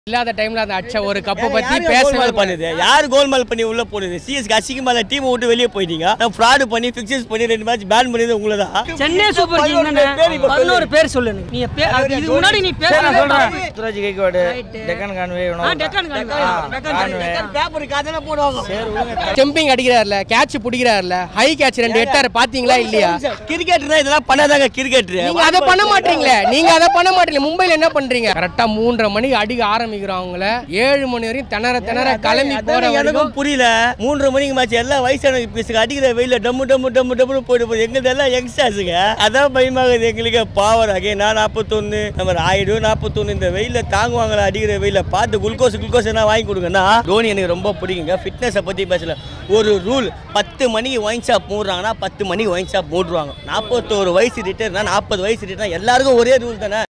இல்லாத டைம்ல அந்த அடிச்ச ஒரு கப்பை பத்தி யாரு பேசவே கோல்மால் பண்ணுது யார் கோல்மால் பண்ணி உள்ள போடுது சிஎஸ்கே அசிங்கமால டீம் விட்டு வெளியே போயிட்டீங்க நான் ஃப்ராடு பண்ணி ஃபிக்சஸ் பண்ணி ரெண்டு மேட்ச் பேன் பண்ணது உங்களை தான் சென்னை சூப்பர் கிங் தானே பதினோரு பேர் சொல்லு நீ. நீ பே- அது இது முன்னாடி நீ பேச Ruturaj Gaikwad Devon Conway Devon Conway. Devon Conway பேப்பருக்கு அதெல்லாம் போடுவாங்க ஜம்பிங் அடிக்கிறாருல கேட்ச் பிடிக்கிறாருல ஹை கேட்ச் ரெண்டு எட்டாரு பாத்தீங்களா இல்லையா கிரிக்கெட்னா இதெல்லாம் பண்ணாதாங்க கிரிக்கெட் நீங்க அதை பண்ண மாட்டீங்களே நீங்க அதை பண்ண மாட்டீங்க மும்பைல என்ன பண்றீங்க கரெக்டா மூன்றரை மணிக்கு அடிக்க ஆரம்பிக்கிறவங்கள ஏழு மணி வரையும் திணற திணற கிளம்பி போற வரைக்கும் எனக்கும் புரியல மூன்றரை மணிக்கு மேட்ச் எல்லாம் வயசான பீஸுக்கு அடிக்கிற வெயில டம்மு டம்மு டம்மு டம்முன்னு போயிட்டு போகுது எங்களுக்கு எல்லாம் யங்ஸ்டர்ஸுங்க அதான் பயமாகுது எங்களுக்கு பவர் ஆகே நான் நாற்பத்தொன்னு நம்ம ஆயிடு நாற்பத்தொன்னு இந்த வெயில தாங்குவாங்களா அடிக்கிற வெயில பார்த்து குளுக்கோஸ் குளுக்கோஸ் என்ன வாங்கி கொடுங்கன்னா தோனி எனக்கு ரொம்ப பிடிக்குங்க ஃபிட்னஸை பற்றி பேசல ஒரு ரூல் பத்து மணிக்கு ஒயின் ஷாப் மூடுறாங்கன்னா பத்து மணிக்கு ஒயின் ஷாப் மூடுவாங்க நாற்பத்தோரு வயசு ரிட்டர்னா நாற்பது வயசு ரிட்டர்னா எல்லாருக்கும் ஒரே ரூல் தானே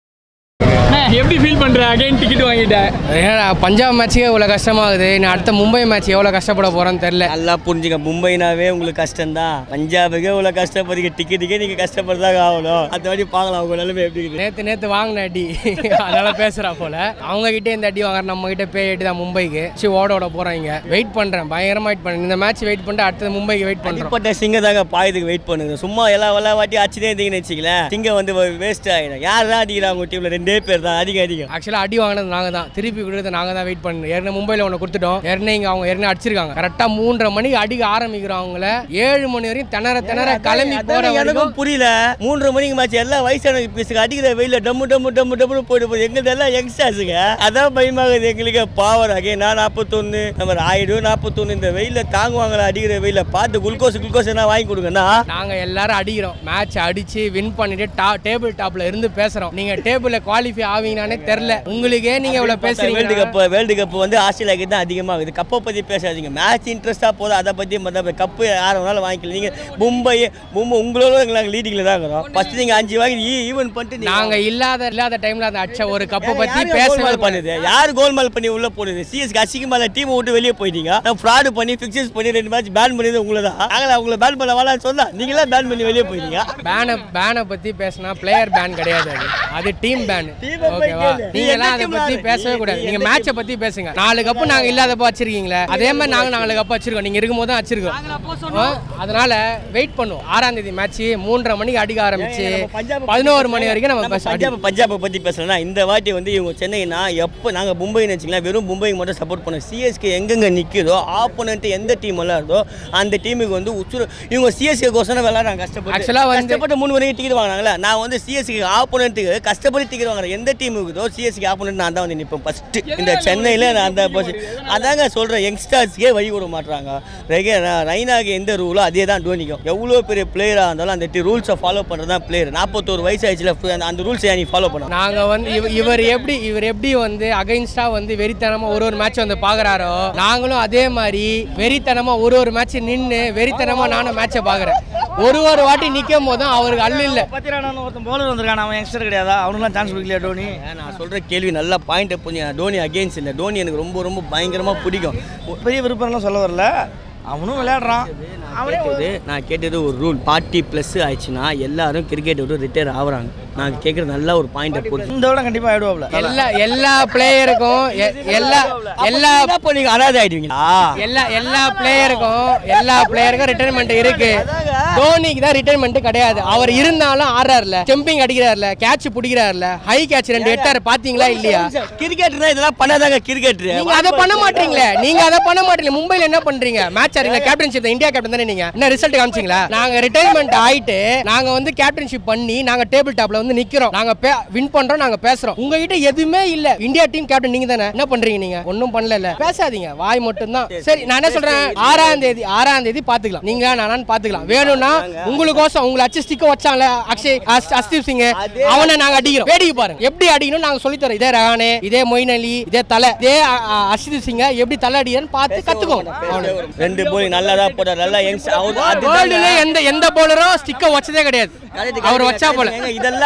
எப்படி ஃபீல் பண்ற அகைன் டிக்கெட் வாங்கிட்டேன் ஏன்னா, பஞ்சாப் மேட்ச்சுக்கே இவ்வளோ கஷ்டமாகுது நான் அடுத்த மும்பை மேட்ச் எவ்வளோ கஷ்டப்பட போறேன்னு தெரியல நல்லா புரிஞ்சுங்க மும்பைனாவே உங்களுக்கு கஷ்டம்தான் பஞ்சாபுக்கே இவ்வளோ கஷ்டப்படுறீங்க டிக்கெட்டுக்கே நீங்கள் கஷ்டப்படுறதாக ஆகணும் அந்த வாட்டி பார்க்கலாம் உங்க நிலைமை எப்படி இருக்குது நேத்து நேத்து வாங்கின அடி அதனால பேசுறா போல அவங்க கிட்டே இந்த அடி வாங்குற நம்ம கிட்ட பே தான் மும்பைக்கு சரி ஓட ஓட போறாங்க வெயிட் பண்றேன் பயங்கரமா வெயிட் பண்றேன் இந்த மேட்ச் வெயிட் பண்ணிட்டு அடுத்தது மும்பைக்கு வெயிட் பண்றோம் அடிப்பட்ட சிங்கம் தாங்க பாயதுக்கு வெயிட் பண்ணுங்க சும்மா எல்லா எல்லா வாட்டி அடிச்சுட்டே இருந்தீங்கன்னு வச்சுக்கலேன் சிங்கம் வந்து வேஸ்ட் ஆகிடும் யார் தான் அடிக்கிறாங்க உங்க டீமில் ரெண்டே பேர் தான் அதிகம் அதிகம் ஆக்சுவலா அடி வாங்கினது நாங்க தான் திருப்பி கொடுத்தது நாங்க தான் வெயிட் பண்ணணும் ஏற்கனவே மும்பைல ஒன்று கொடுத்துட்டோம் ஏற்கனவே இங்க அவங்க ஏற்கனவே அடிச்சிருக்காங்க கரெக்டா மூன்றரை மணிக்கு அடிக்க ஆரம்பிக்கிறவங்கள ஏழு மணி வரையும் திணற திணற கிளம்பி போற அதான் வரைக்கும் எனக்கும் புரியல மூன்றரை மணிக்கு மேட்ச் எல்லாம் வயசான பீஸுக்கு அடிக்கிற வெயில டம்மு டம்மு டம்மு டம்முன்னு போயிட்டு போகுது எங்களுக்கு எல்லாம் யங்ஸ்டர்ஸுங்க அதான் பயமாகுது எங்களுக்கு பவர் ஆகே நான் நாற்பத்தொன்னு நம்ம ஆயிடு நாற்பத்தொன்னு இந்த வெயில தாங்குவாங்களா அடிக்கிற வெயில பார்த்து குளுக்கோஸ் குளுக்கோஸ் என்ன வாங்கி கொடுங்கன்னா நாங்க எல்லாரும் அடிக்கிறோம் மேட்ச் அடிச்சு வின் பண்ணிட்டு டா டேபிள் டாப்ல இருந்து பேசுறோம் நீங்க டேபிள்ல குவாலிஃபை ஆவீங்கனானே தெரியல உங்களுக்கே நீங்க இவ்வளவு வேர்ல்டு பேசுறீங்க கப் வேர்ல்டு கப் வந்து ஆஸ்திரேலியாக்கு தான் அதிகமாகுது கப்பை பற்றி பேசாதீங்க மேட்ச் இன்ட்ரெஸ்ட்டாக போதும் அதை பற்றி மற்ற கப்பு யார் வேணாலும் வாங்கிக்கலாம் நீங்கள் மும்பை மும்பை உங்களோட நாங்கள் லீடிங்கில் தான் இருக்கிறோம் ஃபஸ்ட்டு நீங்கள் அஞ்சு வாங்கி ஈவன் பண்ணிட்டு நீங்க- நாங்க இல்லாத இல்லாத டைம்ல அந்த அடிச்ச ஒரு கப்பை யாரு பத்தி யாரு பேசவே கோல்மால் பண்ணுது யார் கோல்மால் பண்ணி உள்ள போடுது சிஎஸ்கே அசிங்கமால டீம் விட்டு வெளியே போயிட்டீங்க நான் ஃப்ராடு பண்ணி ஃபிக்சஸ் பண்ணி ரெண்டு மேட்ச் பேன் பண்ணது உங்களை தான் நாங்களா உங்களை பேன் பண்ண வேணாம்னு சொன்னா நீங்களா பேன் பண்ணி வெளியே போயிட்டீங்க பேனை பேனை பத்தி பேசினா பிளேயர் பேன் கிடையாது அது அது டீம் பேன் Team அ போய் ஓகேவா கேளு. நீங்க எல்லாம் அதை நீ பத்தி எந்த பேசவே team கூடாது நீ நீங்க எந்த மேட்சை பத்தி பேசுங்க நாலு கப்பு நாங்க இல்லாதப்ப வச்சிருக்கீங்களே அதே மாதிரி நாங்க நாலு கப்பு வச்சிருக்கோம் நீங்க இருக்கும்போது தான் வச்சிருக்கோம் ஆ, அதனால வெயிட் பண்ணுவோம் ஆறாம் தேதி மேட்ச் மூன்றரை மணிக்கு அடிக்க ஆரம்பிச்சு நம்ம பஞ்சாப் பதினோரு மணி வரைக்கும் நம்ம நம்ம பேச பஞ்சாப் பஞ்சாபை பற்றி பேசலன்னா இந்த வாட்டி வந்து இவங்க சென்னைனா எப்போ நாங்கள் மும்பைன்னு வச்சுக்கலாம் வெறும் மும்பைக்கு மட்டும் சப்போர்ட் பண்ணோம் சிஎஸ்கே எங்கெங்கே நிற்குதோ ஆப்போனன்ட் எந்த டீம் விளாடுதோ அந்த டீமுக்கு வந்து உச்சுரு இவங்க சிஎஸ்கே கோசம் விளாட்றாங்க கஷ்டப்பட்டு Actually வந்து- கஷ்டப்பட்டு மூணு வரைக்கும் டிக்கெட் வாங்கினாங்களே நான் வந்து சிஎஸ்கே ஆப்போனண்ட்டுக்கு கஷ்டப்பட்டு டிக்கெட் வாங்குறேன் எந்த டீம் இருக்குதோ சிஎஸ்கே ஆப்போனண்ட் நான் தான் வந்து நிற்பேன் ஃபஸ்ட்டு இந்த சென்னையில் நான் அந்த பஸ் அதாங்க சொல்கிறேன் யங்ஸ்டர்ஸ்க்கே வழி விட மாட்றாங்க ரெகே ரைனாக்கு எந்த ரூலோ அதே தான் டோனிக்கும் எவ்வளோ பெரிய பிளேயராக இருந்தாலும் அந்த ரூல்ஸை ஃபாலோ பண்ணுறது தான் பிளேயர் நாற்பத்தோரு வயசு ஆயிடுச்சுல அந்த- அந்த ரூல்ஸை நீ ஃபாலோ பண்ண நாங்க வந்து இவ- இவர் எப்படி இவர் எப்படி வந்து அகைன்ஸ்டா வந்து வெறித்தனமா ஒரு ஒரு மேட்ச் வந்து பாக்குறாரோ நாங்களும் அதே மாதிரி வெறித்தனமா ஒரு ஒரு மேட்ச் நின்னு வெறித்தனமா நானும் மேட்சை பாக்குறேன் ஒரு ஒரு வாட்டி நிக்கும் போதும் அவருக்கு அல்ல இல்ல பத்திரான ஒருத்தன் பவுலர் வந்திருக்கான் அவன் யங்ஸ்டர் கிடையாதா அவனுக்குலாம் சான்ஸ் கொடுக்கலையா டோனி நான் சொல்கிற கேள்வி நல்லா பாயிண்ட் புரிஞ்சு டோனி அகேன்ஸ்ட் இல்லை டோனி எனக்கு ரொம்ப ரொம்ப பயங்கரமாக பிடிக்கும் பெரிய விருப்பம்லாம் சொல்ல வரல அவனும் விளையாடுறான் அவனே கேட்டது நான் கேட்டது ஒரு ரூல் பார்ட்டி ப்ளஸ் ஆயிடுச்சுன்னா எல்லாரும் கிரிக்கெட் விட்டு ரிட்டையர் ஆகுறாங்க நான் கேட்குறது நல்ல ஒரு பாயிண்ட்டை பொறுத்து இந்த விட கண்டிப்பா ஆயிடுவாப்ல எல்லா எல்லா பிளேயருக்கும் எல்லா எல்லா அப்போ நீங்கள் அனாதை ஆயிடுவீங்களா எல்லா எல்லா பிளேயருக்கும் எல்லா பிளேயருக்கும் ரிட்டைர்மெண்ட் இருக்கு தோனிக்கு தான் ரிட்டைர்மெண்ட் கிடையாது அவர் இருந்தாலும் ஆடுறாருல ஜம்பிங் அடிக்கிறாருல கேட்ச் பிடிக்கிறாருல ஹை கேட்ச் ரெண்டு எட்டாரு பாத்தீங்களா இல்லையா கிரிக்கெட்னா இதெல்லாம் பண்ணாதாங்க கிரிக்கெட் நீங்க அதை பண்ண மாட்டீங்களே நீங்க அதை பண்ண மாட்டீங்க மும்பைல என்ன பண்றீங்க மேட்ச் ஆடுறீங்க கேப்டன்ஷிப் இந்தியா கேப்டன் தானே நீங்க என்ன ரிசல்ட் காமிச்சீங்களா நாங்க ரிட்டைர்மெண்ட் ஆயிட்டு நாங்க வந்து கேப்டன்ஷிப் பண்ணி நாங்க டேபிள் டாப்ல வந்து நிக்கிறோம் நாங்க வின் பண்றோம் நாங்க பேசுறோம் உங்ககிட்ட எதுவுமே இல்ல இந்தியா டீம் கேப்டன் நீங்க தானே என்ன பண்றீங்க நீங்க ஒண்ணும் பண்ணல பேசாதீங்க வாய் மட்டும் தான் சரி நான் என்ன சொல்றேன் ஆறாம் தேதி ஆறாம் தேதி பாத்துக்கலாம் நீங்க நானான்னு பாத்துக்கலாம் வேணும்னா உங்களுக்கோசம் உங்களை அச்சு ஸ்டிக்க வச்சாங்களே அக்ஷய் அஸ்- அஸ்தீப் சிங் அவனை நாங்க அடிக்கிறோம் வேடிக்கை பாருங்க எப்படி அடிக்கணும் நாங்க சொல்லி தரோம் இதே ரஹானே இதே மொயின் அலி இதே தலை இதே அ- அ- அஸ்தீப் சிங்க எப்படி தலை அடிக்கிறன்னு பார்த்து கத்துக்கோங்க அவ்வளவுதான். ரெண்டு போலி நல்லா தான் போட்டார் நல்லா யங்ஸ் அவர் வேர்ல்டுல எந்த எந்த பவுலரும் ஸ்டிக்க வச்சதே கிடையாது அவர் வச்சா போல ஏங்க, இதெல்லாம்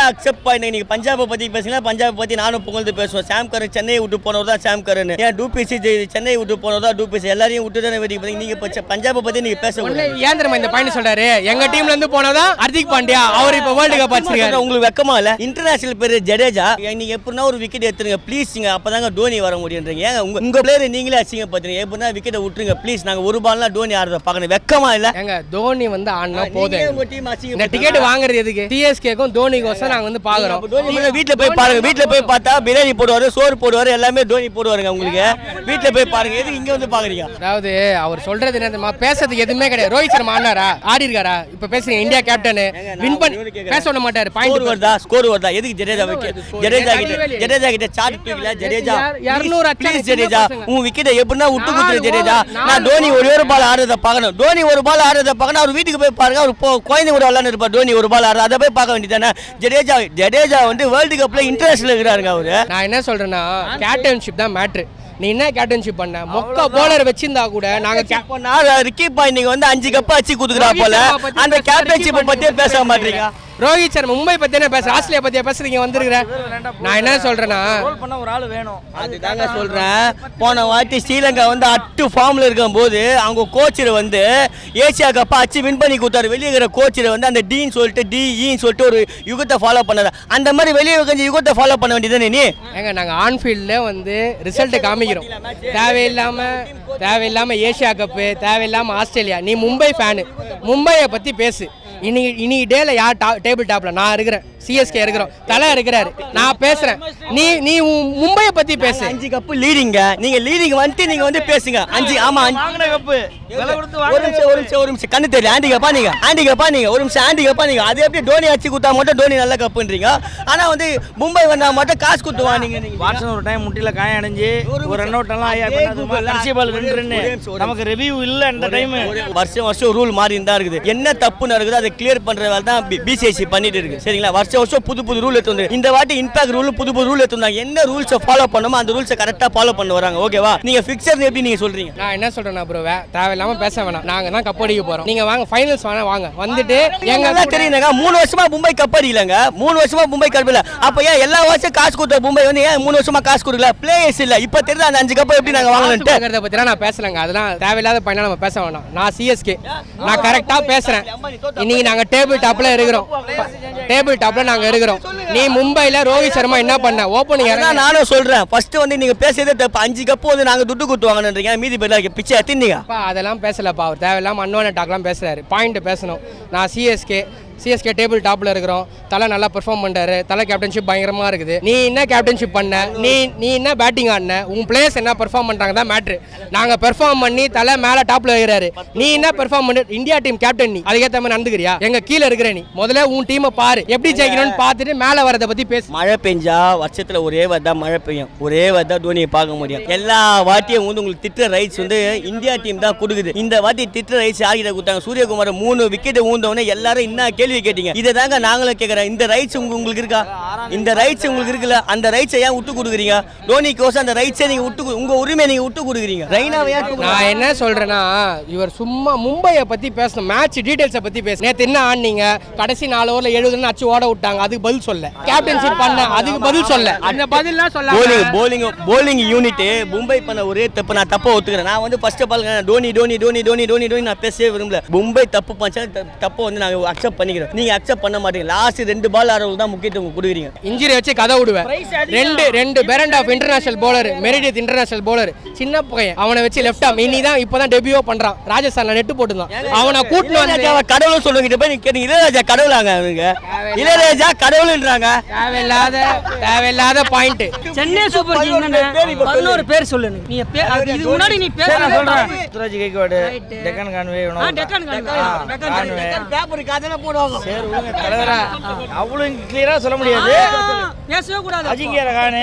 அக்செப்ட் பண்ணி நீங்க பஞ்சாபை பத்தி பேசுங்க பஞ்சாப் பத்தி நானும் புகழ்ந்து பேசுவேன் சாம் கரன் சென்னையை விட்டு போனவர் தான் சாம் கரன் ஏன் டூபிசி சென்னை விட்டு போனவர் தான் டூபிசி எல்லாரையும் விட்டு தானே வெட்டி பண்ணி நீங்க இப்ப பஞ்சாபை பத்தி நீங்க பேச ஒண்ணு ஏன் தெரியுமா இந்த பாயிண்ட் சொல்றாரு எங்க டீம்ல இருந்து போனதான் ஹர்திக் பாண்டியா அவர் இப்ப வேர்ல்டு கப் அடிச்சிருக்காரு உங்களுக்கு வெக்கமா இல்ல இன்டர்நேஷனல் பேர் ஜடேஜா நீங்க எப்படின்னா ஒரு விக்கெட் எடுத்துருங்க ப்ளீஸ் நீங்க அப்பதாங்க டோனி வர முடியுன்றீங்க ஏங்க உங்க உங்க பிளேயர் நீங்களே அசிங்க பாத்தீங்க எப்படின்னா விக்கெட்டை விட்டுருங்க ப்ளீஸ் நாங்க ஒரு பால்லாம் டோனி ஆடுறத பார்க்கணும் வெக்கமா இல்ல ஏங்க தோனி வந்து ஆடினா நீங்க போதும் உங்க டீம் அசிங்க இந்த டிக்கெட் வாங்குறது எதுக்கு சிஎஸ்கேக்கும் தோனிக்கோசம் நாங்க வந்து பாக்குறோம் நீங்க வீட்ல போய் பாருங்க வீட்ல போய் பார்த்தா பிரியாணி போடுவாரு சோறு போடுவாரு எல்லாமே டோனி போடுவாருங்க உங்களுக்கு வீட்ல போய் பாருங்க எதுக்கு இங்க வந்து பாக்குறீங்க அதாவது அவர் சொல்றது என்ன தெரியுமா பேசுறதுக்கு எதுவுமே கிடையாது ரோஹித் சர்மா ஆடினாரா ஆடி இருக்காரா இப்ப பேசுறீங்க இந்தியா கேப்டன் வின் பண்ணி பேச விட மாட்டாரு ஸ்கோர் பாயிண்ட் வருதா ஸ்கோர் வருதா எதுக்கு ஜடேஜா வைக்க score. ஜடேஜா அடிக்கவே கிட்ட இல்லையே. ஜடேஜா கிட்ட சார்ட் தூக்கல ஜடேஜா யார்- இருநூறு அடிச்சா ப்ளீஸ் சின்ன ஜடேஜா பசங்க. உன் விக்கெட்டை எப்படின்னா விட்டு நாலு கொடுத்துரு ஜடேஜா over, நான் நாலு டோனி ஒரே ஒரு பால் ஆடுறத பார்க்கணும் டோனி ஒரு பால் ஆடுறத பார்க்கணும் அவர் வீட்டுக்கு போய் பாருங்க அவர் போ குழந்தை கூட விளாண்டு இருப்பார் டோனி ஒரு பால் ஆடுறது அதை போய் பார்க்க வேண்டியதானே ஜடேஜா ஜடேஜா வந்து வேர்ல்டு கப்ல இன்டர்நேஷனல் இருக்கிறாருங்க அவரு நான் என்ன சொல்றேன்னா கேப்டன்ஷிப் தான் மேட்ரு நீ என்ன கேப்டன்ஷிப் பண்ண மொக்க போலர் வச்சிருந்தா கூட நாங்க cap- இப்போ நான் ரிக்கி பாய் நீங்க வந்து அஞ்சு கப் அச்சு குடுக்குறா போல ரோஹித் சர்மா பத்தி அந்த பேசுறா, கேப்டன்ஷிப் ரிக்கி பத்தியே பேச மாட்டீங்க ரோஹித் சர்மா மும்பை பத்தி என்ன பேசுற ஆஸ்திரேலியா பத்தியா பேசுறீங்க வந்திருக்கிற நான் என்ன சொல்றேன்னா ரோல் பண்ண ஒரு ஆள் வேணும் அதுதாங்க சொல்றேன் போன வாட்டி ஸ்ரீலங்கா வந்து அட்டு ஃபார்ம்ல இருக்கும்போது அவங்க கோச்சர் வந்து ஏசியா கப் அச்சு வின் பண்ணி கொடுத்தாரு வெளியே இருக்கிற கோச்சர் வந்து அந்த டீன்னு சொல்லிட்டு டி ஈன்னு சொல்லிட்டு ஒரு யுகத்தை ஃபாலோ பண்ணாரு அந்த மாதிரி வெளியே கொஞ்சம் யுகத்தை ஃபாலோ பண்ண வேண்டியதானே நீ ஏங்க நாங்க ஆன்ஃபீல்ட்ல வந்து ரிசல்ட் காமிக்கிறோம் தேவையில்லாம தேவையில்லாம ஏசியா கப்பு தேவையில்லாம ஆஸ்திரேலியா நீ மும்பை ஃபேனு மும்பையை பத்தி பேசு இனி இனி டேல யார் டா டேபிள் டாப்ல நான் இருக்கிறேன் சிஎஸ்கே இருக்கிறோம் தலை இருக்கிறாரு நான் பேசுறேன் நீ நீ உன் மும்பையை பத்தி பேசு அஞ்சு கப்பு லீடிங்க நீங்க லீடிங் வந்துட்டு நீங்க வந்து பேசுங்க அஞ்சு ஆமா அஞ்சு வாங்கின கப்பு விலை கொடுத்து ஒரு வாங்கின நிமிஷம் ஒரு நிமிஷம் ஒரு நிமிஷம் கண்ணு தெரியல ஆண்டி கப்பா நீங்க ஆண்டி கப்பா நீங்க ஒரு நிமிஷம் ஆண்டி கப்பா நீங்க அது எப்படி டோனி அடிச்சு கொடுத்தா மட்டும் டோனி நல்ல கப்புன்றீங்க ஆனா வந்து மும்பை வந்தா மட்டும் காசு கொடுத்து வாங்க நீங்க வாட்சன் ஒரு டைம் முட்டில காயம் அடைஞ்சு ஒரு ரன் அவுட் எல்லாம் ஆகி அதே அப்ப Google ல கடைசி பால் ரெண்டு ஒரே ரன் நிமிஷம், ஒரே நமக்கு ரிவ்யூ இல்ல இந்த டைம் வருஷம் வருஷம் ரூல் மாறி தான் இருக்குது என்ன தப்பு நடக்குதோ அதை கிளியர் பண்ற வேலை தான் பிசிஐசி பண்ணிட்டு இருக்கு சரிங்களா வருஷம் வருஷம் புது புது ரூல் எடுத்து வந்து இந்த வாட்டி இம்பாக்ட் ரூல் புது புது ரூல் எடுத்து வந்தாங்க என்ன ரூல்ஸை ஃபாலோ பண்ணுமோ அந்த ரூல்ஸை கரெக்டாக ஃபாலோ பண்ண வராங்க ஓகேவா நீங்க ஃபிக்சர் எப்படி நீங்க சொல்றீங்க நான் என்ன சொல்றேன்னா ப்ரோ தேவையில்லாம பேச வேணாம் நாங்க தான் கப் அடிக்க போறோம் நீங்க வாங்க ஃபைனல்ஸ் வேணா வாங்க வந்துட்டு எங்க எங்க தெரியுங்க மூணு வருஷமா மும்பை கப் அடிக்கலங்க மூணு வருஷமா மும்பை கப் இல்ல அப்ப ஏன் எல்லா வருஷம் காசு கொடுத்த மும்பை வந்து ஏன் மூணு வருஷமா காசு கொடுக்கல பிளேயர்ஸ் இல்ல இப்ப தெரியுது அந்த அஞ்சு கப் எப்படி நாங்க வாங்கலாம்ட்டு வாங்குறத பத்திலாம் நான் பேசலங்க அதெல்லாம் தேவையில்லாத பையனா நம்ம பேச வேணாம் நான் சிஎஸ்கே நான் கரெக்டா பேசுறேன் இன்னைக்கு நாங்க டேபிள் டாப்ல இருக்கிறோம் டேபிள் டாப்ல நாங்க இருக்கிறோம் நீ மும்பைல ரோஹித் சர்மா என்ன பண்ண ஓப்பனிங் அதான் நானும் சொல்றேன் ஃபர்ஸ்ட் வந்து நீங்க பேசுறதே தப்பு அஞ்சு கப் வந்து நாங்க துட்டு கொடுத்து வாங்கணுன்றீங்க மீதி பேர்ல பிச்சை எத்தினீங்க அப்பா அதெல்லாம் பேசலப்பா அவர் தேவையில்லாம அன்வான டாக்லாம் பேசுறாரு பாயிண்ட் பேசணும் நான் சிஎஸ்கே சிஎஸ்கே டேபிள் டாப்ல இருக்கிறோம் தலை நல்லா பெர்ஃபார்ம் பண்றாரு தலை கேப்டன்ஷிப் பயங்கரமா இருக்குது நீ என்ன கேப்டன்ஷிப் பண்ண நீ நீ என்ன பேட்டிங் ஆடின உன் பிளேயர்ஸ் என்ன பெர்ஃபார்ம் பண்றாங்க தான் மேட்ரு நாங்க பெர்ஃபார்ம் பண்ணி தலை மேல டாப்ல இருக்கிறாரு நீ என்ன பெர்ஃபார்ம் பண்ண இந்தியா டீம் கேப்டன் நீ அதுக்கேற்ற மாதிரி நடந்துக்கிறியா எங்க கீழே இருக்கிற நீ முதல்ல உன் டீமை பாரு எப்படி ஜெயிக்கணும்னு பார்த்துட்டு மேல வரதை பத்தி பேசு மழை பெஞ்சா வருஷத்துல ஒரே வாட்டி தான் மழை பெய்யும் ஒரே வாட்டி தான் தோனியை பார்க்க முடியும் எல்லா வாட்டியும் வந்து உங்களுக்கு திட்டுற ரைட்ஸ் வந்து இந்தியா டீம் தான் கொடுக்குது இந்த வாட்டி திட்டுற ரைட்ஸ் யார்கிட்ட கொடுத்தாங்க சூரியகுமார் மூணு விக்கெட் ஊந்தவொடனே எல்லாரும் என்ன கேள்வி கேட்டீங்க இதை தாங்க நாங்களும் கேட்குறோம் இந்த ரைட்ஸ் உங்களுக்கு இருக்கா இந்த ரைட்ஸ் உங்களுக்கு இருக்குல்ல அந்த ரைட்ஸை ஏன் விட்டு கொடுக்குறீங்க தோனிக்கோசம் அந்த ரைட்ஸை நீங்க விட்டு கொடு- உங்க உரிமையை நீங்க விட்டு கொடுக்குறீங்க ரெய்னாவை ஏன் விட்டு நான் என்ன சொல்றேன்னா இவர் சும்மா மும்பையை பத்தி பேசணும் மேட்ச் டீடைல்ஸை பத்தி பேசணும் நேத்து என்ன ஆனீங்க கடைசி நாலு ஓவர்ல எழுபது ரன் அச்சு ஓட விட்டாங்க அதுக்கு பதில் சொல்ல கேப்டன்ஷிப் பண்ண அதுக்கு பதில் சொல்ல அந்த பதில்லாம் சொல்ல bowling bowling bowling unit Mumbai பண்ண ஒரே தப்பு நான் தப்பா ஒத்துக்கிறேன் நான் வந்து first of all Dhoni Dhoni Dhoni Dhoni Dhoni Dhoni நான் பேசவே விரும்பல மும்பை தப்பு பண்ணா தப்பை வந்து நாங்க அக்செப்ட் பண்ணிக்கிறோம் நீங்க அக்செப்ட் பண்ண மாட்டீங்க லாஸ்ட் ரெண்டு பால் ஆடுறவங்க தான் முக்கியத்துவம் கொடுக்குறீங்க இன்ஜுரி வச்சு கதை விடுவேன் ரெண்டு ரெண்டு parent of international bowler Meredith international bowler சின்ன பையன் அவனை வச்சு லெஃப்ட் ஆம் இனி தான் இப்பதான் டெபியூ பண்றான் ராஜஸ்தான்ல நெட்டு போட்டுதான் அவனை கூட்டிட்டு வந்து இளையராஜாவை கடவுள் சொல்லுங்க போய் நீங்க கேட்டீங்க இளையராஜா கடவுளாங்க அவங்க இளையராஜா கடவுள்ன்றாங்க தேவையில்லாத தேவையில்லாத பாயிண்ட் சென்னை சூப்பர் கிங் தானே பதினோரு பேர் சொல்லு எனக்கு. நீ பே- அது இது முன்னாடி நீ சரி, நான் பேச சொல்றேன் ருத்ராஜ் கைக்வாடு டெக்கன் கான்வே ஆ இவனும் டெக்கான் கான்வே. ஆ, டெக்கான் கான்வே. பேப்பருக்கு அதெல்லாம் போடுவாங்க சரி விடுங்க தலைவரா அவ்வளவு கிளியரா சொல்ல முடியாது ஆ, பேசவே கூடாது அஜிங்கிய ரகானு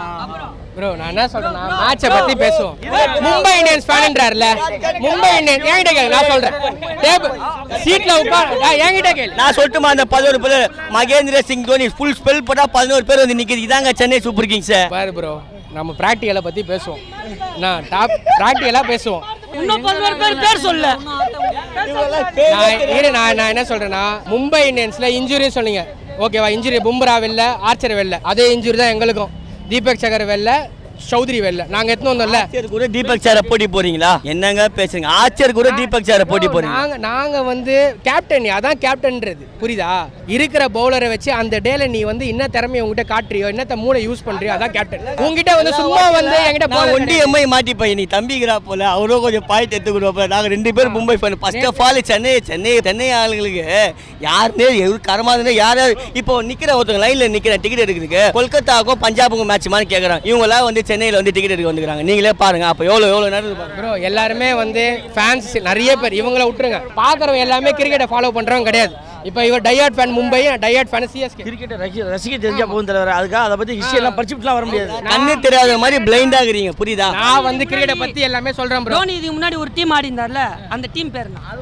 ப்ரோ நான் என்ன சொல்றேன்னா மேட்சை பத்தி பேசுவோம் மும்பை இந்தியன்ஸ் ஃபேன்ன்றாருல மும்பை இந்தியன்ஸ் என்கிட்ட கேளு நான் சொல்றேன் டேபிள் சீட்ல உட்கார் நான் என்கிட்ட கேளு நான் சொல்லட்டுமா அந்த பதினோரு பேர் மகேந்திர சிங் தோனி ஃபுல் ஸ்பெல் போட்டா பதினோரு பேர் வந்து நிக்குது இதாங்க சென்னை சூப்பர் கிங்ஸ் பாரு ப்ரோ நம்ம ப்ராக்டிக்கலை பத்தி பேசுவோம் நான் டாப் ப்ராக்டிக்கலா பேசுவோம் இன்னும் பதினோரு பேர் பேர் சொல்லு நான் இரு நான் நான் என்ன சொல்றேன்னா மும்பை இந்தியன்ஸ்ல இன்ஜுரி சொன்னீங்க ஓகேவா இன்ஜுரி பும்ரா வெளில ஆர்ச்சர் வெளில அதே இன்ஜுரி தான் எங்களுக்கும் தீபக் சகர் வெளில சௌத்ரி வெளில நாங்கள் எத்தனை வந்தோம்ல ஆச்சர் கூட தீபக் சாரை போட்டி போறீங்களா என்னங்க பேசுங்க ஆச்சர் கூட தீபக் சாரை போட்டி போறீங்க நாங்க நாங்க வந்து கேப்டன் அதான் கேப்டன்ன்றது புரியுதா இருக்கிற பவுலரை வச்சு அந்த டேல நீ வந்து என்ன திறமையை உங்ககிட்ட காட்டுறியோ என்னத்த மூளை யூஸ் பண்றியோ அதான் கேப்டன் உங்ககிட்ட வந்து சும்மா வந்து என்கிட்ட நான் bowler ஒண்டி எம்ஐ மாட்டிப்பேன் நீ தம்பிக்கிறா போல அவரும் கொஞ்சம் பாயிண்ட் எடுத்துக்கிறோம் நாங்க ரெண்டு பேரும் Mumbai fan first of all Chennai Chennai Chennai ஆளுங்களுக்கு யாருமே எவ்வளவு கரமாதுன்னு யாராவது இப்போ நிக்கிற ஒருத்தவங்க லைன்ல நிக்கிற டிக்கெட் எடுக்கிறதுக்கு கொல்கத்தாவுக்கும் பஞ்சாபுக்கும் மேட்ச் மாதிரி கேக்குறாங்க இவங்க எல்லாம் வந்து சென்னையில வந்து டிக்கெட் எடுக்க வந்துக்கிறாங்க நீங்களே பாருங்க அப்ப எவ்வளவு எவ்வளவு நேரம் பாருங்க ப்ரோ எல்லாருமே வந்து ஃபேன்ஸ் நிறைய பேர் இவங்கள விட்டுருங்க பார்க்குறவங்க எல்லாமே கிரிக்கெட்டை ஃபாலோ பண்ணுறவங்க கிடையாது இப்போ இவர் டையாட் ஃபேன் மும்பை டையாட் ஃபேன் சிஎஸ்கே கிரிக்கெட்டை ரசி ரசிக்க தெரிஞ்சா போகும் தலைவர் அதுக்காக அதை பற்றி ஹிஸ்ட்ரி எல்லாம் படிச்சுட்டுலாம் வர முடியாது கண்ணு தெரியாத மாதிரி பிளைண்ட் ஆகுறீங்க புரியுதா நான் வந்து கிரிக்கெட்டை பத்தி எல்லாமே சொல்றேன் ப்ரோ தோனி இதுக்கு முன்னாடி ஒரு டீம் ஆடி இருந்தார்ல அந்த டீம் பேர் என்ன?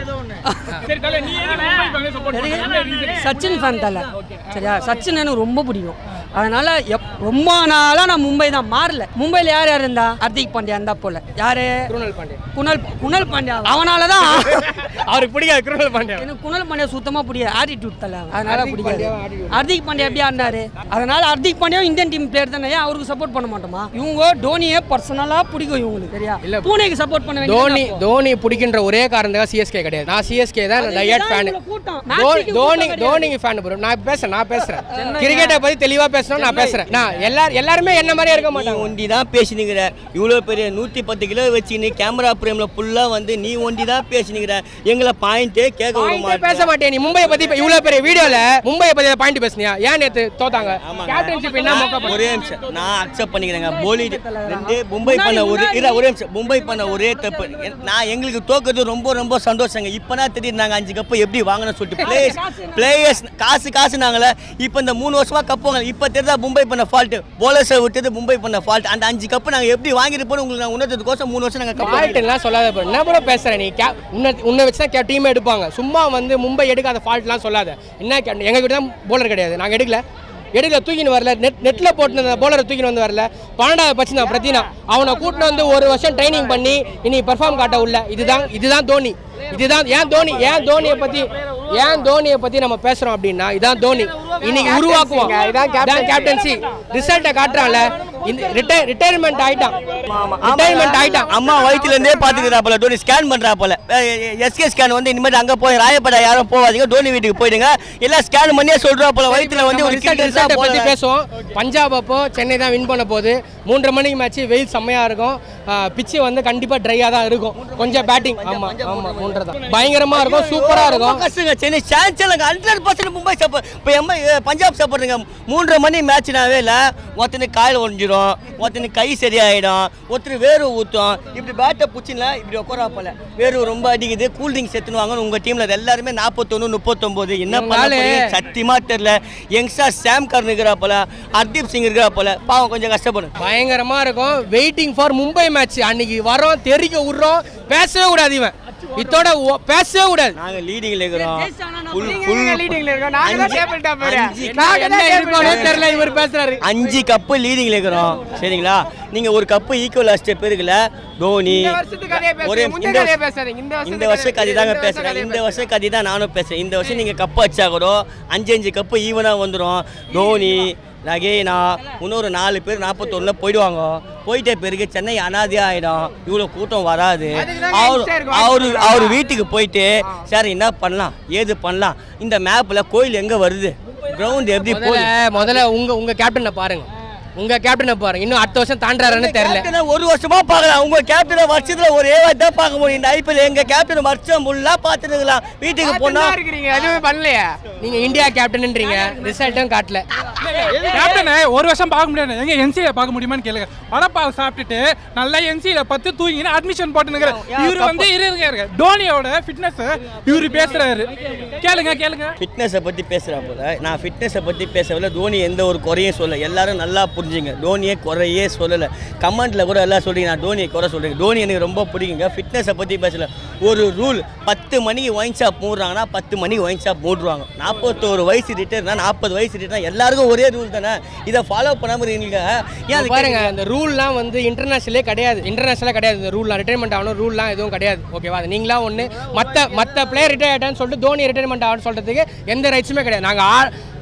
சரி தல நீ எதுக்கு மும்பை ஃபேனை சப்போர்ட் பண்ற என்ன reason? சச்சின் ஃபேன் தல சரியா சச்சின் எனக்கு ரொம்ப பிடிக்கும் அதனால எப் ரொம்ப நாளா நான் மும்பை தான் மாறல மும்பைல யார் யார் இருந்தா ஹர்திக் பாண்டியா இருந்தா போல யாரு குருணல் பாண்டே குணல் குணல் பாண்டியா அவனால தான் அவருக்கு பிடிக்காது குருணல் பாண்டே எனக்கு குணல் பாண்டியா சுத்தமா பிடிக்காது ஆட்டிடியூட் தல அதனால ஹர்திக் பிடிக்காது பாண்டியா attitude. ஹர்திக் பாண்டியா எப்படி ஆடினாரு அதனால Hardik Pandya Indian team player தானே ஏன் அவருக்கு சப்போர்ட் பண்ண மாட்டோமா இவங்க தோனியே பர்சனலா பிடிக்கும் இவங்களுக்கு சரியா இல்ல. பூனேக்கு சப்போர்ட் பண்ண தோனி வேண்டியது தோனி பிடிக்கின்ற ஒரே காரணத்துக்காக சிஎஸ்கே கிடையாது நான் சிஎஸ்கே தான் டையாட் ஃபேன் இவ்வளவு கூட்டம். தோனி மேட்ச்சுக்கு தோனி கூட்டம் தோனி ஃபேன் ப்ரோ நான் பேசுறேன் நான் பேசுறேன் கிரிக்கெட்டை பத்தி தெளிவா பேசணும் நான் பேசுறேன் நான் எல்லாரும் எல்லாருமே என்ன மாதிரியே இருக்க நீ மாட்டாங்க ஒண்டி தான் பேசினுங்கிற இவ்வளோ பெரிய நூற்றி பத்து கிலோ வச்சுக்கின்னு கேமரா பிரேமில் ஃபுல்லாக வந்து நீ ஒண்டி தான் பேசினுங்கிற எங்களை பாயிண்ட்டே கேட்க விட பாயிண்டே மாட்டேன் பேச மாட்டேன் நீ மும்பையை பத்தி இப்ப இவ்வளவு பெரிய வீடியோல மும்பையை பத்தி பாயிண்ட் பேசுனியா ஏன் நேத்து தோத்தாங்க கேப்டன்ஷிப் என்ன மொக்க பண்ண? ஒரே நிமிஷம் நான் அக்செப்ட் பண்ணிக்கிறேங்க போலி ரெண்டு மும்பை பண்ண ஒரு இல்ல ஒரே நிமிஷம் மும்பை பண்ண ஒரே தப்பு எ- நான் எங்களுக்கு தோக்கிறது ரொம்ப ரொம்ப சந்தோஷங்க இப்போனா தெரியுது நாங்கள் அஞ்சு கப்பு எப்படி வாங்கணும்னு சொல்லிட்டு பிளேயர்ஸ் பிளேயர்ஸ் காசு காசு நாங்களே இப்போ இந்த மூணு வருஷமா கப்பு வாங்க இப்போ தெரிஞ்சா மும்பை பண்ண ஃபால்ட் போலர்ஸை விட்டது மும்பை பண்ண ஃபால்ட் அந்த அஞ்சு கப்பு நாங்கள் எப்படி வாங்கிட்டு போனோம் உங்களுக்கு நான் உணர்த்ததுக்கோசம் மூணு வருஷம் நாங்கள் கப்பு ஃபால்ட் எல்லாம் சொல்லாத bro. என்ன ப்ரோ பேசுற நீ கே உன்னை உன்னை வச்சு தான் டீம் எடுப்பாங்க சும்மா வந்து மும்பை எடுக்காத ஃபால்ட்லாம் சொல்லாத என்ன கே- எங்க கிட்ட தான் போலர் கிடையாது நாங்க எடுக்கல எடுக்கல தூக்கின்னு வரல நெட் நெட்டில் போட்டு போலரை தூக்கின்னு வந்து வரல பன்னெண்டாவது பச்சு நான் பிரதினா அவனை கூட்டின்னு வந்து ஒரு வருஷம் ட்ரைனிங் பண்ணி இனி பெர்ஃபார்ம் காட்ட உள்ள இதுதான் இதுதான் தோனி இதுதான் ஏன் தோனி ஏன் தோனியை பத்தி ஏன் தோனியை பத்தி நம்ம பேசுறோம் அப்படின்னா இதான் தோனி இன்னைக்கு உருவாக்குவோம் இதான் கேப்டன்சி ரிசல்ட்டை காட்டுறான்ல இந்த ரிட்டையர்மெண்ட் ஆயிட்டான் ரிட்டையர்மெண்ட் ஆயிட்டான் அம்மா வயிற்றுல இருந்தே பாத்துக்கிறா போல டோனி ஸ்கேன் பண்றா போல எஸ்கே ஸ்கேன் வந்து இனிமேல் அங்க போய் ராயப்படா யாரும் போகாதீங்க டோனி வீட்டுக்கு போயிடுங்க எல்லாம் ஸ்கேன் பண்ணியே சொல்றா போல வயிற்றுல வந்து ஒரு ரிசல்ட் கிரிக்கெட் ரிசல்ட்டை பற்றி பேசுவோம் பஞ்சாப் அப்போ சென்னை தான் வின் பண்ண போகுது மூன்றரை மணிக்கு மேட்ச் வெயில் செம்மையாக இருக்கும் பிச்சு வந்து கண்டிப்பாக ட்ரையாக தான் இருக்கும் கொஞ்சம் பேட்டிங் ஆமாம் ஆமாம் மூன்றரை தான் பயங்கரமாக இருக்கும் சூப்பராக இருக்கும் கஷ்டங்க சென்னை சான்ஸ் இல்லைங்க ஹண்ட்ரட் பர்சன்ட் மும்பை சப்போர்ட் இப்போ எம்ம பஞ்சாப் சப்போர்ட்டுங்க மூன்றரை மணி மேட்ச்னாவே இல்லை ஒருத்தனுக்கு காயில் ஒழிஞ்சிரும் ஒருத்தனுக்கு கை சரியாயிடும் ஒருத்தர் வேர்வை ஊற்றும் இப்படி பேட்டை பிடிச்சில இப்படி உட்காரா போல வேர்வை ரொம்ப அடிக்குது கூல் ட்ரிங்க்ஸ் எடுத்துன்னு வாங்க உங்கள் டீமில் எல்லாருமே நாற்பத்தொன்று முப்பத்தொம்போது என்ன பண்ண இவங்களால- போறீங்க? சத்தியமா தெரியல யங்ஸ்டர் சாம் கர்ன் இருக்கிறா போல ஹர்தீப் சிங் இருக்கிறா போல பாவம் கொஞ்சம் கஷ்டப்படும் பயங்கரமாக இருக்கும் வெயிட்டிங் ஃபார் மும்பை மேட்ச் அன்னைக்கு வரோம் தெரிக்க விட்றோம் பேசவே கூடாது இவன் இத்தோட ஒ- பேசவே கூடாது நாங்க லீடிங்ல இருக்கிறோம் full- நீங்க full- leadingல இருக்கோம். நாங்க தான் அஞ்சு- table top வேற. அஞ்சு- நாங்க என்ன இருக்கோம்னே தெரியல இவர் பேசுறாரு அஞ்சு கப்பு லீடிங்ல இருக்கிறோம் சரிங்களா நீங்க ஒரு கப்பு ஈக்குவல் அடிச்சிட்ட பேருக்குல தோனி இந்த வருஷத்துக்கு கதையை பேசுங்க. ஒரே முந்தைய இந்த கதையை வருஷம் பேசாதீங்க. இந்த வருஷத்துக்கு இந்த வருஷம் கதை தாங்க இந்த வருஷம் பேசுறேன் கதையை இந்த வருஷம் கதை தான் நானும் பேசுறேன் இந்த வருஷம் நீங்க கப்பு அடிச்சா கூட அஞ்சு அஞ்சு கப்பு ஈவனா வந்துடும் தோனி நகேனா இன்னொரு நாலு பேர் நாற்பத்தொன்னுல போயிடுவாங்க போயிட்ட பிறகு சென்னை அனாதையா ஆயிடும் இவ்வளோ கூட்டம் வராது அதுக்குதாங்க அவர் extra இருக்கு. அவரு அவர் வீட்டுக்கு போயிட்டு சார் என்ன பண்ணலாம் ஏது பண்ணலாம் இந்த மேப்ல கோயில் எங்க வருது கிரவுண்ட் எப்படி முதல்ல போகுது முதல்ல உங்க உங்க கேப்டனை பாருங்க உங்க கேப்டனை பாருங்க இன்னும் அடுத்த வருஷம் தாண்டாருன்னு தெரியல கேப்டனை ஒரு வருஷமா பார்க்கலாம் உங்க கேப்டனை வருஷத்துல ஒரே வாட்டி தான் பார்க்க முடியும் இந்த ஐபிஎல் எங்க கேப்டன் வருஷம் ஃபுல்லா பார்த்துட்டு இருக்கலாம் வீட்டுக்கு போனா இருக்கிறீங்க எதுவுமே பண்ணலையா நீங்க இந்தியா கேப்டன்ன்றீங்க ரிசல்ட்டும் காட்டல கேப்டனை ஒரு வருஷம் பார்க்க முடியாது எங்க என்சியில பார்க்க முடியுமான்னு கேளுங்க வடப்பாவை சாப்பிட்டுட்டு நல்லா என்சியில பத்து தூங்கின்னு அட்மிஷன் போட்டுனுங்கிற இவரு வந்து இரு இருங்க, இருங்க டோனியோட ஃபிட்னஸ் இவரு பேசுறாரு கேளுங்க கேளுங்க ஃபிட்னஸை பற்றி பேசுகிறா போல நான் ஃபிட்னஸை பற்றி பேசவில்லை தோனி எந்த ஒரு குறையும் சொல்ல எல்லாரும் நல்லா புரிஞ்சுங்க தோனியை குறையே சொல்லலை கமெண்ட்டில் கூட எல்லாம் சொல்றீங்க நான் தோனியை குறை சொல்கிறேன் தோனி எனக்கு ரொம்ப பிடிக்குங்க ஃபிட்னஸை பற்றி பேசல ஒரு ரூல் பத்து மணிக்கு ஒயின் ஷாப் மூடுறாங்கன்னா பத்து மணிக்கு ஒயின் ஷாப் மூடுவாங்க நாற்பத்தோரு வயசு ரிட்டர்னா நாற்பது வயசு ரிட்டர்னா எல்லாருக்கும் ஒரே ரூல் தானே இதை ஃபாலோ பண்ணாமல் இருக்கீங்க ஏன் அது பாருங்க இந்த ரூல்லாம் வந்து இன்டர்நேஷனலே கிடையாது இன்டர்நேஷனலாக கிடையாது இந்த ரூல்லாம் ரிட்டைர்மெண்ட் ஆகணும் ரூல்லாம் எதுவும் கிடையாது ஓகேவா அது நீங்களா ஒன்று மற்ற மற்ற பிளேயர் ரிட்டையர் ஆகிட்டான்னு சொல்லிட்டு தோனி ரிட்டைர்மெண்ட் ஆகணும்னு சொல்கிறதுக்கு எந்த ரைட்ஸுமே கிடையாது நாங்கள்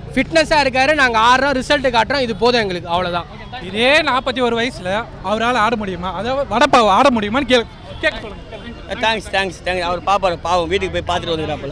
ஃபிட்னஸாக இருக்காரு நாங்கள் ஆடுறோம் ரிசல்ட் காட்டுறோம் இது போதும் எங்களுக்கு அவ்வளோதான் இதே நாற்பத்தி ஒரு வயசுல அவரால் ஆட முடியுமா அதாவது வடப்பாவை ஆட முடியுமான்னு கேள் கேட்க சொல்லுங்க தேங்க்ஸ் தேங்க்ஸ் தேங்க்ஸ் அவர் பாப்பாரு பாவம் வீட்டுக்கு போய் பார்த்துட்டு வந்துக்கிறாப்புல